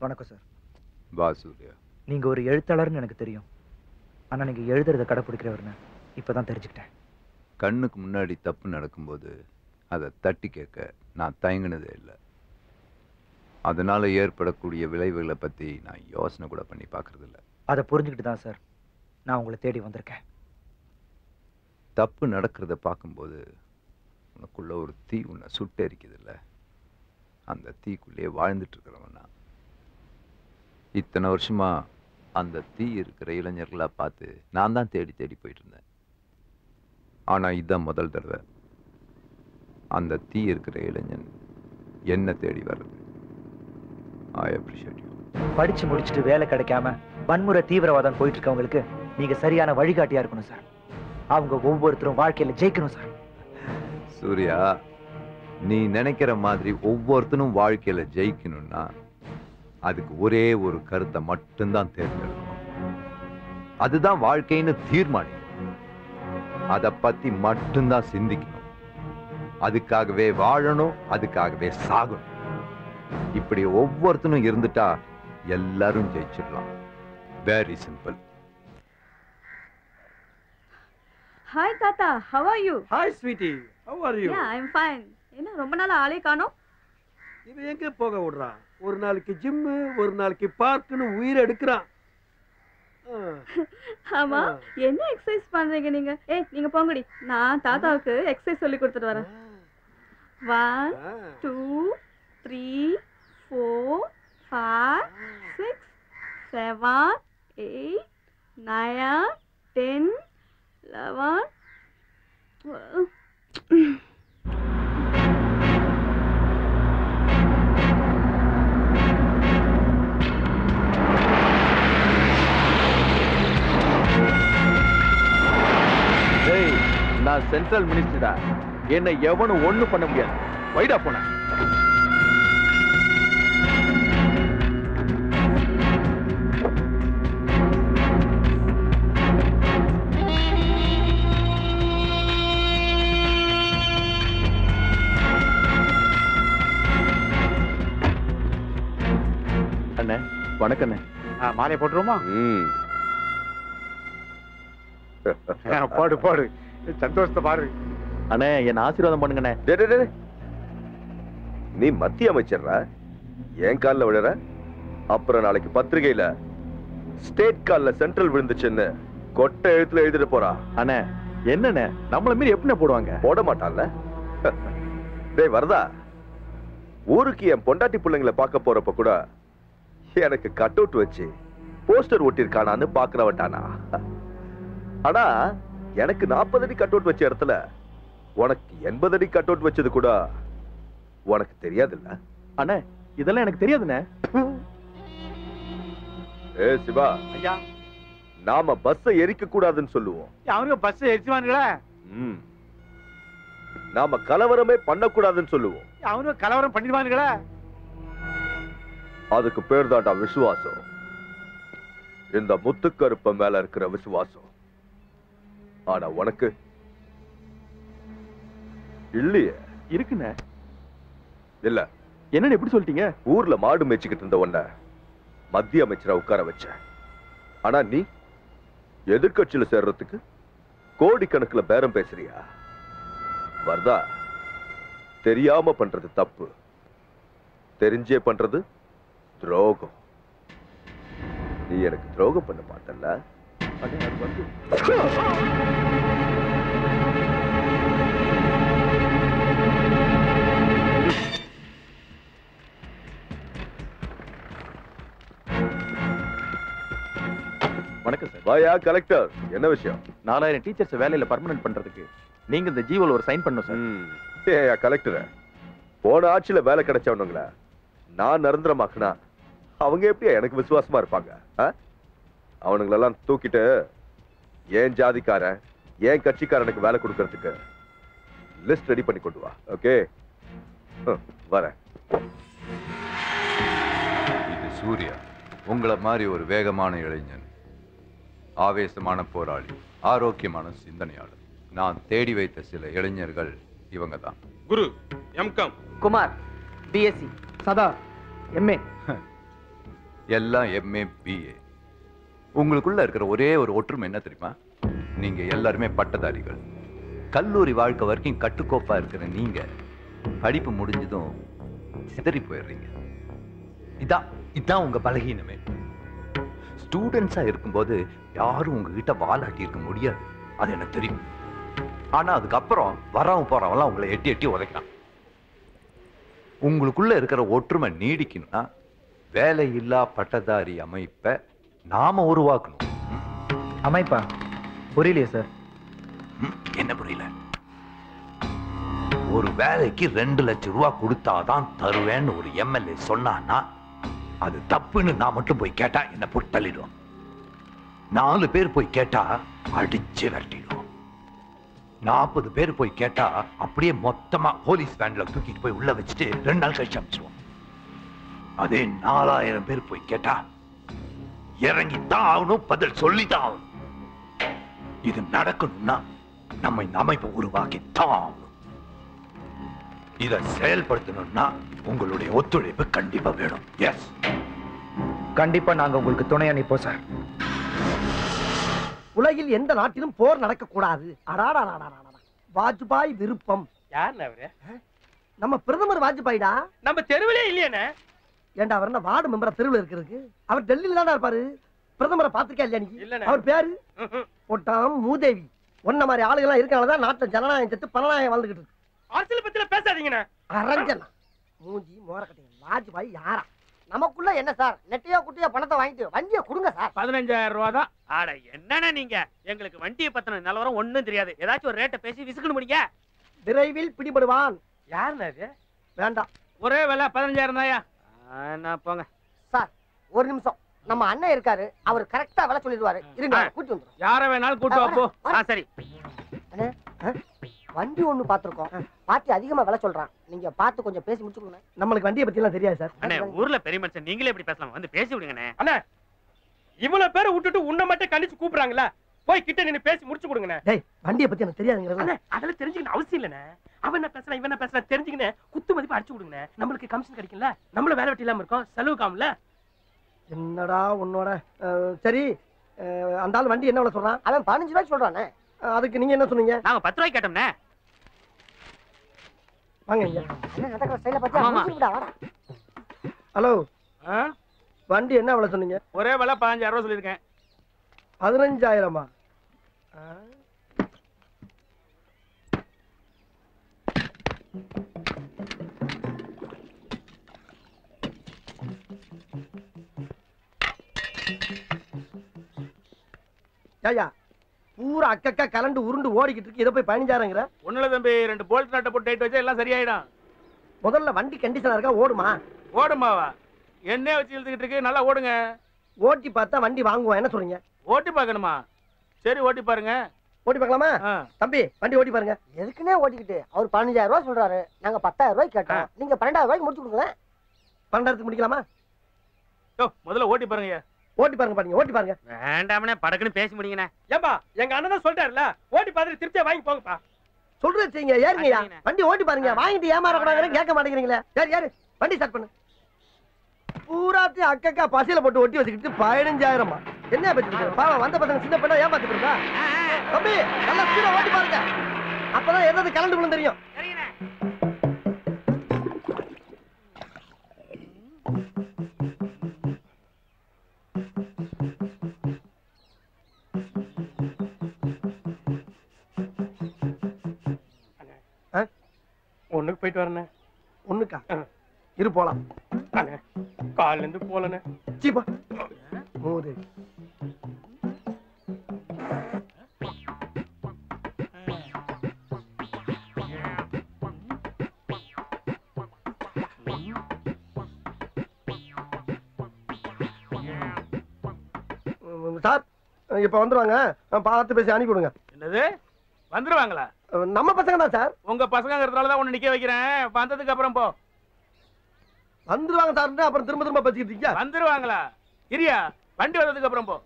வணக்கம் சார் வா சூர்யா நீங்க ஒரு எழுத்தாளர்னு எனக்கு தெரியும் ஆனா நீங்க எழுதுறத கடைப்பிடிக்கிறவர்னு இப்பதான் தெரிஞ்சுக்கிட்டேன் கண்ணுக்கு முன்னாடி தப்பு நடக்கும்போது அதை தட்டி கேட்க நான் தயங்கினதே இல்லை அதனால ஏற்படக்கூடிய விளைவுகளை பத்தி நான் யோசனை கூட பண்ணி பார்க்கறது இல்ல அதை புரிஞ்சுக்கிட்டு தான் சார் நான் உங்களை தேடி வந்திருக்கேன் தப்பு நடக்கிறத பார்க்கும்போது உனக்குள்ள ஒரு தீ உன்னை சுட்டெரிக்குது இல்ல அந்த தீக்குள்ளேயே வாழ்ந்துட்டு இருக்கிறவன் நான் இத்தனை வருஷமா அந்த தீ இருக்கிற இளைஞர்களா பார்த்து நான் தான் தேடி தேடி போயிட்டு இருந்தேன் ஆனா இதுதான் முதல் தடவை அந்த தீ இருக்கிற இளைஞன் என்ன தேடி வர்றது ஐ அப்ரிஷியேட் யூ படிச்சு முடிச்சுட்டு வேலை கிடைக்காம வன்முறை தீவிரவாதம் போயிட்டு இருக்கவங்களுக்கு நீங்க சரியான வழிகாட்டியா இருக்கணும் சார் அவங்க ஒவ்வொருத்தரும் வாழ்க்கையில ஜெயிக்கணும் சார் சூர்யா நீ நினைக்கிற மாதிரி ஒவ்வொருத்தனும் வாழ்க்கையில ஜெயிக்கணும்னா அதுக்கு ஒரே ஒரு கருத்தை மட்டும்தான் தேர்ந்தெடுக்கணும் அதுதான் வாழ்க்கைன்னு தீர்மானிக்கணும் அதை பத்தி மட்டும்தான் சிந்திக்கணும் அதுக்காகவே வாழணும் அதுக்காகவே சாகணும் இப்படி ஒவ்வொருத்தனும் இருந்துட்டா எல்லாரும் ஜெயிச்சிடலாம் very simple Hi Tata, how are you? Hi sweetie how are you Yeah, I'm fine. என்ன ரொம்ப நாள் ஆளே காணோம் இவன் எங்க போக விடுறான் ஒரு நாளைக்கு ஜிம்மு ஒரு நாளைக்கு பார்க்குன்னு உயிர் எடுக்கிறான் ஆ, ஆமா ஆ. என்ன எக்ஸசைஸ் பண்றீங்க நீங்க ஏய் நீங்க போங்கடி நான் தாத்தாவுக்கு எக்ஸசைஸ் சொல்லி கொடுத்துட்டு வரேன் ஒன் ஆ. Two three four five six seven eight nine ten eleven டேய் நான் சென்ட்ரல் மினிஸ்டரா என்னை எவனும் ஒண்ணு பண்ண முடியாது வைடா போன அண்ணே வணக்கம் அண்ணே மாலையை போட்டுருவோமா ம் போடு போடு சந்தோஷத்தை பாரு அண்ணே என்ன ஆசீர்வாதம் பண்ணுங்கண்ணே டேய், டேய், டேய். நீ மத்திய அமைச்சர்ரா என் கால்ல விழுற அப்புறம் நாளைக்கு பத்திரிகையில ஸ்டேட் கால்ல சென்ட்ரல் விழுந்துச்சுன்னு கொட்டை எழுத்துல எழுதிட்டு போறா அண்ணே என்னண்ணே நம்மள மீறி எப்படிண்ணே போடுவாங்க போட மாட்டான்ல டேய் வரதா ஊருக்கு என் பொண்டாட்டி பிள்ளைங்களை பார்க்க போறப்ப கூட எனக்கு கட் அவுட் வச்சு போஸ்டர் ஒட்டிருக்கானான்னு பாக்குறவட்டானா ஆனா எனக்கு நாற்பது அடி கட் அவுட் வச்ச இடத்துல உனக்கு எண்பது அடி கட் அவுட் வச்சது கூட உனக்கு தெரியாதுல்ல அண்ணே இதெல்லாம் எனக்கு தெரியாதுண்ணே ஏ சிவா ஐயா நாம பஸ்ஸை எரிக்க கூடாதுன்னு சொல்லுவோம் அவனுக்கு பஸ் எரிச்சுவானுங்களே ம். நாம கலவரமே பண்ணக்கூடாதுன்னு சொல்லுவோம் அவனுக்கு கலவரம் பண்ணிடுவானுங்களே அதுக்கு பேர் தான்டா விசுவாசம் இந்த முத்துக்கருப்ப மேல இருக்கிற விசுவாசம் ஆனா உனக்கு இல்லையே இருக்குண்ணே இல்ல என்னன்னு எப்படி சொல்லிட்டீங்க ஊர்ல மாடு மேய்ச்சிக்கிட்டு இருந்த உன்ன மத்திய அமைச்சரா உட்கார வச்ச ஆனா நீ எதிர்க்கட்சியில சேர்றதுக்கு கோடிக்கணக்குல பேரம் பேசுறியா வர்தா தெரியாம பண்றது தப்பு தெரிஞ்சே பண்றது துரோகம் நீ எனக்கு துரோகம் பண்ண மாட்டல்ல அண்ணே அது வந்து வணக்கம் சார் வாயா கலெக்டர் என்ன விஷயம் நாலாயிரம் டீச்சர்ஸ் வேலையில பர்மனன்ட் பண்றதுக்கு நீங்க இந்த ஜீவோல ஒரு சைன் பண்ணணும் சார் ம். ஏய்யா கலெக்டர் போன ஆட்சியில வேலை கிடைச்சவனுங்கள நான் நிரந்தரமாக்குனா அவங்க எப்படியா எனக்கு விசுவாசமா இருப்பாங்க ஆ? அவனுங்களெல்லாம் தூக்கிட்டு ஏன் ஜாதிக்காரன் ஏன் கட்சிக்காரனுக்கு வேலை கொடுக்கறதுக்கு லிஸ்ட் ரெடி பண்ணி கொண்டு வா ஓகே வரேன் இது சூர்யா உங்களை மாதிரி ஒரு வேகமான இளைஞன் ஆவேசமான போராளி ஆரோக்கியமான சிந்தனையாளர் நான் தேடி வைத்த சில இளைஞர்கள் இவங்க தான் Guru MCom Kumar BSc Sadha MA எல்லாம் எம்ஏ பிஏ உங்களுக்குள்ள இருக்கிற ஒரே ஒரு ஒற்றுமை என்ன தெரியுமா நீங்க எல்லாருமே பட்டதாரிகள் கல்லூரி வாழ்க்கை வரைக்கும் கட்டுக்கோப்பா இருக்கிற நீங்க படிப்பு முடிஞ்சதும் சிதறி போயிடுறீங்க இதான் இதான் உங்க பலகீனமே ஸ்டூடெண்ட்ஸா இருக்கும்போது யாரும் உங்ககிட்ட வாலாட்டி இருக்க முடியாது அது எனக்கு தெரியும் ஆனா அதுக்கப்புறம் வரவன் போறவன்லாம் உங்களை எட்டி எட்டி உதைக்கலாம் உங்களுக்குள்ள இருக்கிற ஒற்றுமை நீடிக்கணும்னா வேலையில்லா பட்டதாரி அமைப்பை நாம உருவாக்கணும் அமைப்பா புரியலையே சார் ம், என்ன புரியல ஒரு வேலைக்கு ரெண்டு லட்சம் ரூபாய் கொடுத்தாதான் தருவேன்னு ஒரு எம்எல்ஏ சொன்னான்னா அது தப்புன்னு நான் மட்டும் போய் கேட்டா என்ன போட்டு தள்ளிடும் நாலு பேர் போய் கேட்டா அடிச்சு விரட்டிடும் நாற்பது பேர் போய் கேட்டா அப்படியே மொத்தமா போலீஸ் வேன்ல தூக்கிட்டு போய் உள்ள வச்சுட்டு ரெண்டு நாள் கழிச்சு அமிச்சிருவோம் அதே நாலாயிரம் பேர் போய் கேட்டா இறங்கித்தான் ஆகணும் பதில் சொல்லித்தான் ஆகணும் இது நடக்கணும்னா நம்ம இந்த அமைப்பை உருவாக்கித்தான் ஆகணும் இதை செயல்படுத்தணும்னா உங்களுடைய ஒத்துழைப்பு கண்டிப்பா வேணும் எஸ் கண்டிப்பா நாங்க உங்களுக்கு துணையா நிப்போம் சார் உலகில் எந்த நாட்டிலும் போர் நடக்கக்கூடாது அடாடாடாடாடா வாஜ்பாய் விருப்பம் யாருண்ணே அவரு நம்ம பிரதமர் வாஜ்பாய்டா நம்ம தெருவிலே இல்லையாண்ணே ஏன்டா அவர் என்ன வார்டு மெம்பரா தெருவில் இருக்கிறதுக்கு அவர் டெல்லியில தானே இருப்பாரு பிரதமரை பாத்துருக்கா இல்லையா நீ இல்லண்ணே. அவர் பேரு போட்டாம் மூதேவி ஒன்ன மாதிரி ஆளுகள்லாம் இருக்கனாலதான் நாட்டுல ஜனநாயகம் செத்து பணநாயகம் வாழ்ந்துகிட்டு இருக்கு அரசியல் பத்தில பேசாதீங்கண்ணே அரஞ்சனா மூஞ்சி மோரக்கட்டை வாஜ்பாய் யாரா நமக்குள்ள என்ன சார் நெட்டையோ குட்டியோ பணத்தை வாங்கிட்டு வண்டியை கொடுங்க சார் பதினஞ்சாயிரம் ரூபா தான் ஆட என்னண்ணே நீங்க எங்களுக்கு வண்டியை பத்தின நிலவரம் ஒண்ணும் தெரியாது ஏதாச்சும் ஒரு ரேட்டை பேசி விசுக்கணும் முடிங்க விரைவில் பிடிபடுவான் யாருண்ணே அது வேண்டாம் ஒரே விலை பதினஞ்சாயிரம் தாயா என்ன போங்க சார் ஒரு நிமிஷம் நம்ம அண்ணன் இருக்காரு அவர் கரெக்டா விலை சொல்லிடுவாரு இருங்க ஆ. கூட்டி வந்துடும் யார வேணாலும் கூட்டு வா போ ஆ சரி வண்டி ஒண்ணு பாத்திருக்கோம் பாத்தி அதிகமா விலை சொல்றான் நீங்க பார்த்து கொஞ்சம் பேசி முடிச்சுக்கோங்க நம்மளுக்கு வண்டியை பத்தி எல்லாம் தெரியாது சார் அண்ணே ஊர்ல பெரிய மனுஷன் நீங்களே இப்படி பேசலாம் வந்து பேசி விடுங்கண்ணே அண்ணே இவ்வளவு பேரை விட்டுட்டு உன்னை மட்டும் கண்டிச்சு கூப்பிடுறாங்களா போய் கிட்ட நின்னு பேசி முடிச்சு கொடுங்கண்ணே டேய் வண்டியை பத்தி எனக்கு தெரியாதுங்கிறது அண்ணே அதெல்லாம் தெரிஞ்சுக்கணும் அவசியம் இல்லண்ணே அவன் என்ன பேசுறான் இவன் என்ன பேசுறான் தெரிஞ்சுக்கினே குத்து மதிப்பு அடிச்சு விடுங்கண்ணே நம்மளுக்கு கமிஷன் கிடைக்கும்ல நம்மள வேலை வெட்டி இல்லாம இருக்கோம் செலவு காமல என்னடா உன்னோட அஹ், சரி அஹ், அந்த ஆள் வண்டி என்ன விலை சொல்றான் அவன் பதினஞ்சு ரூபாய் சொல்றானே அதுக்கு நீங்க என்ன சொன்னீங்க நாங்க பத்து ரூபாய்க்கு கேட்டோம்னே வாங்க இங்க ஆமாமா. ஹலோ வண்டி என்ன விலை சொன்னீங்க ஒரே விலை பதினஞ்சாயிரம் ரூபாய் சொல்லியிருக்கேன் பதினஞ்சாயிரமா ஆ. ஏய்யா பூரா அக்கக்கா கலண்டு உருண்டு ஓடிக்கிட்டு இருக்கு இதை போய் பதினஞ்சாயிரங்கிற ஒண்ணுல தம்பி ரெண்டு போல்ட் நட்டை போட்டு டைட் வச்சா எல்லாம் சரியாயிடும் முதல்ல வண்டி கண்டிஷனா இருக்கா ஓடுமா ஓடுமாவா எண்ணெய் வச்சு இழுத்துக்கிட்டு இருக்கு நல்லா ஓடுங்க ஓட்டி பார்த்தா வண்டி வாங்குவோம் என்ன சொல்றீங்க ஓட்டி பார்க்கணுமா சரி ஓட்டி பாருங்க ஓட்டி பார்க்கலாமா ஆ. தம்பி வண்டி ஓட்டி பாருங்க எதுக்குன்னே ஓட்டிக்கிட்டு அவர் பதினஞ்சாயிரம் ரூபாய் சொல்றாரு நாங்க பத்தாயிரம் ரூபாய் கேட்டோம் நீங்க பன்னெண்டாயிரம் ரூபாய்க்கு முடிச்சு கொடுங்களேன் பன்னெண்டாயிரத்துக்கு முடிக்கலாமா யோ, முதல்ல ஓட்டி பாருங்க ஓட்டி பாருங்க பாருங்க ஓட்டி பாருங்க வேண்டாமனே படக்குன்னு பேசி முடியுங்கண்ணே ஏம்பா எங்க அண்ணன் தான் சொல்லிட்டாருல ஓட்டி பார்த்துட்டு திருப்தியா வாங்கி போங்கப்பா சொல்றது செய்யுங்க ஏறுங்கய்யா சரிண்ணே. வண்டி ஓட்டி பாருங்க வாங்கிட்டு ஏமாறக்கூடாதுன்னு கேட்க மாட்டேங்கிறீங்களே யார் யாரு வண்டி ஸ்டார்ட் பண்ணு பூராத்தையும் அக்கக்கா பசியில போட்டு ஒட்டி வச்சுக்கிட்டு பதினஞ்சாயிரமா என்ன பத்தி பாவம் வந்த பசங்க சின்ன பண்ணா ஏமாத்திட்டு இருக்கா தம்பி நல்லா ஸ்பீடா ஓட்டி பாருங்க அப்பதான் எதாவது கலந்து விழுந்து தெரியும் ஒண்ணுக்கு போயிட்டு வரேண்ணே ஒண்ணுக்கா இரு போலாம் அண்ணே கால்ல இருந்து போலண்ணே சீப்பா மூது ம், சார் இப்ப வந்துருவாங்க பார்த்து பேசி அனுப்பி விடுங்க என்னது வந்துருவாங்களா நம்ம பசங்க தான் சார் உங்க பசங்கிறதுனால தான் உன்னை நிக்க வைக்கிறேன் வந்ததுக்கு அப்புறம் போ வந்துருவாங்க சார் அப்புறம் திரும்ப திரும்ப பேசிக்கிட்டு இருக்கீங்க வந்துருவாங்களா இரியா வண்டி வந்ததுக்கு அப்புறம் போ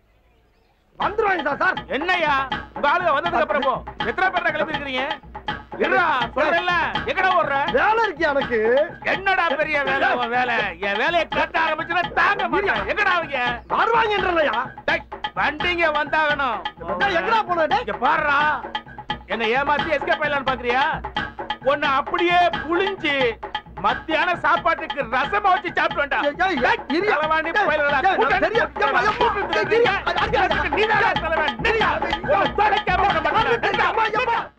வந்துருவாங்க சார் சார் என்னய்யா உங்க ஆளுங்க வந்ததுக்கு அப்புறம் போ எத்தனை பேர் கிளம்பி இருக்கிறீங்க இருடா சொல்றேன்ல எங்கடா ஓடுற வேலை இருக்கு எனக்கு என்னடா பெரிய வேலை உன் வேலை என் வேலையை கட்ட ஆரம்பிச்சுன்னா தாங்க மாட்டேன் எங்கடா அவங்க வருவாங்கன்றலையா டேய், வண்டிங்க வந்தாகணும் எங்கடா போன டேய் இங்க பாருடா என்ன ஏமாத்தி எஸ்கேப் ஆயிடலான்னு பாக்குறியா உன்னை அப்படியே புளிஞ்சு மத்தியான சாப்பாட்டுக்கு ரசமா வச்சு சாப்பிட்டு வேண்டாம் ஏய், ஏய், ஏய், இரியா. தலைவாணி ஏய், போயிடலாம் ஏய், நான் தெரியும். ஏம்மா, ஏம்மா. ஏய், இரியா. அது, அது, அது, நீதான் தலைவன் நில்லா. உன்னை தொலைக்காம விட மாட்டேன். நில்லா.